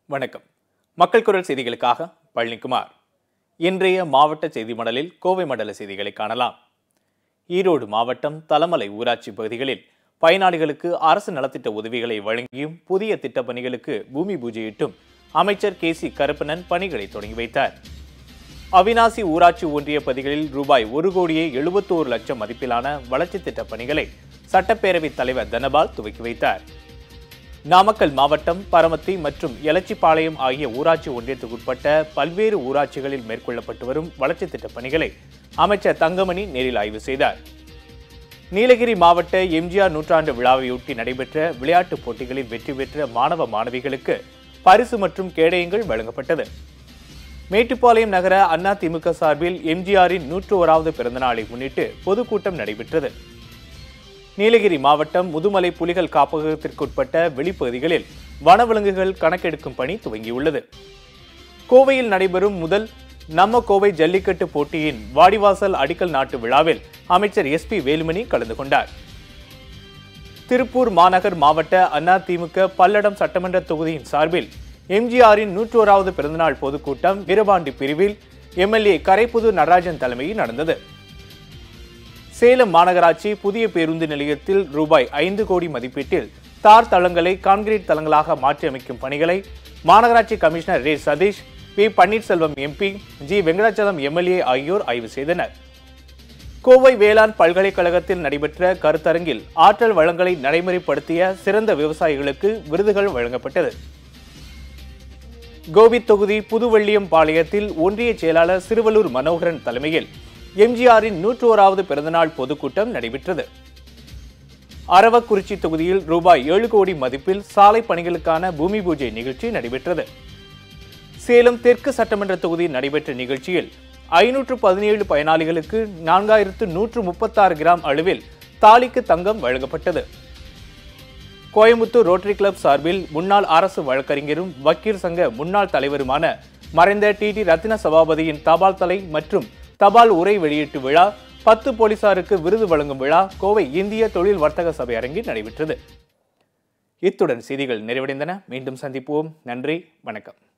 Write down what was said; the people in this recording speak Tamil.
வணக்கம் மக்கள் குரல் செய்திகளுக்காக பழனிக்குமார் இன்றைய மாவட்ட செய்தி மடலில் கோவை மண்டல செய்திகளை காணலாம் ஈரோடு மாவட்டம் தலமலை ஊராட்சி பகுதிகளில் பயனாளிகளுக்கு அரசு நலத்திட்ட உதவிகளை வழங்கியும் புதிய திட்டப் பணிகளுக்கு பூமி பூஜையிட்டும் அமைச்சர் கே சி கருப்பணன் பணிகளை தொடங்கி வைத்தார் அவினாசி ஊராட்சி ஒன்றிய பகுதிகளில் ரூபாய் ஒரு கோடியே எழுபத்தோரு லட்சம் மதிப்பிலான வளர்ச்சித் திட்டப் பணிகளை சட்டப்பேரவைத் தலைவர் தனபால் துவக்கி வைத்தார் நாமக்கல் மாவட்டம் பரமத்தி மற்றும் எலச்சிப்பாளையம் ஆகிய ஊராட்சி ஒன்றியத்துக்குட்பட்ட பல்வேறு ஊராட்சிகளில் மேற்கொள்ளப்பட்டு வரும் வளர்ச்சித் திட்டப் பணிகளை அமைச்சர் தங்கமணி நேரில் ஆய்வு செய்தார் நீலகிரி மாவட்ட எம்ஜிஆர் நூற்றாண்டு விழாவையொட்டி நடைபெற்ற விளையாட்டுப் போட்டிகளில் வெற்றி பெற்ற மாணவ மாணவிகளுக்கு பரிசு மற்றும் கேடயங்கள் வழங்கப்பட்டது மேட்டுப்பாளையம் நகர அண்ணா திமுக சார்பில் எம்ஜிஆரின் நூற்று ஓராவது பிறந்தநாளை முன்னிட்டு பொதுக்கூட்டம் நடைபெற்றது நீலகிரி மாவட்டம் முதுமலை புலிகள் காப்பகத்திற்குட்பட்ட வெளிப்பகுதிகளில் வனவிலங்குகள் கணக்கெடுக்கும் பணி துவங்கியுள்ளது கோவையில் நடைபெறும் முதல் நம்ம கோவை ஜல்லிக்கட்டு போட்டியின் வாடிவாசல் அடிக்கல் நாட்டு விழாவில் அமைச்சர் எஸ்பி வேலுமணி கலந்து கொண்டார் திருப்பூர் மாநகர் மாவட்ட அதிமுக பல்லடம் சட்டமன்ற தொகுதியின் சார்பில் எம்ஜிஆரின் நூற்றோராவது பிறந்தநாள் பொதுக்கூட்டம் வீரபாண்டி பிரிவில் எம்எல்ஏ கரைப்புது நடராஜன் தலைமையில் நடந்தது சேலம் மாநகராட்சி புதிய பேருந்து நிலையத்தில் ரூபாய் ஐந்து கோடி மதிப்பீட்டில் தார் தளங்களை கான்கிரீட் தளங்களாக மாற்றியமைக்கும் பணிகளை மாநகராட்சி கமிஷனர் ரே Sathish P Panneerselvam MP G Venkatachalam MLA ஆகியோர் ஆய்வு செய்தனர் கோவை வேளாண் பல்கலைக்கழகத்தில் நடைபெற்ற கருத்தரங்கில் ஆற்றல் வளங்களை நடைமுறைப்படுத்திய சிறந்த விவசாயிகளுக்கு விருதுகள் வழங்கப்பட்டது கோபி தொகுதி புதுவள்ளியம் பாளையத்தில் ஒன்றிய செயலாளர் சிறுவலூர் மனோகரன் தலைமையில் எம்ஜிஆரின் நூற்றோராவது பிறந்தநாள் பொதுக்கூட்டம் நடைபெற்றது அரவக்குறிச்சி தொகுதியில் ரூபாய் ஏழு கோடி மதிப்பில் சாலை பணிகளுக்கான பூமி பூஜை நிகழ்ச்சி நடைபெற்றது சேலம் தெற்கு சட்டமன்ற தொகுதியில் நடைபெற்ற நிகழ்ச்சியில் ஐநூற்று பதினேழு பயனாளிகளுக்கு நான்காயிரத்து நூற்று முப்பத்தாறு கிராம் அளவில் தாலிக்கு தங்கம் வழங்கப்பட்டது கோயம்புத்தூர் ரோட்டரி கிளப் சார்பில் முன்னாள் அரசு வழக்கறிஞரும் வக்கீல் சங்க முன்னாள் தலைவருமான மறைந்த டி டி ரத்தின சபாபதியின் தபால் தலை மற்றும் தபால் உரை வெளியீட்டு விழா பத்து போலீசாருக்கு விருது வழங்கும் விழா கோவை இந்திய தொழில் வர்த்தக சபை அரங்கில் நடைபெற்றது இத்துடன் செய்திகள் நிறைவடைந்தன மீண்டும் சந்திப்போம் நன்றி வணக்கம்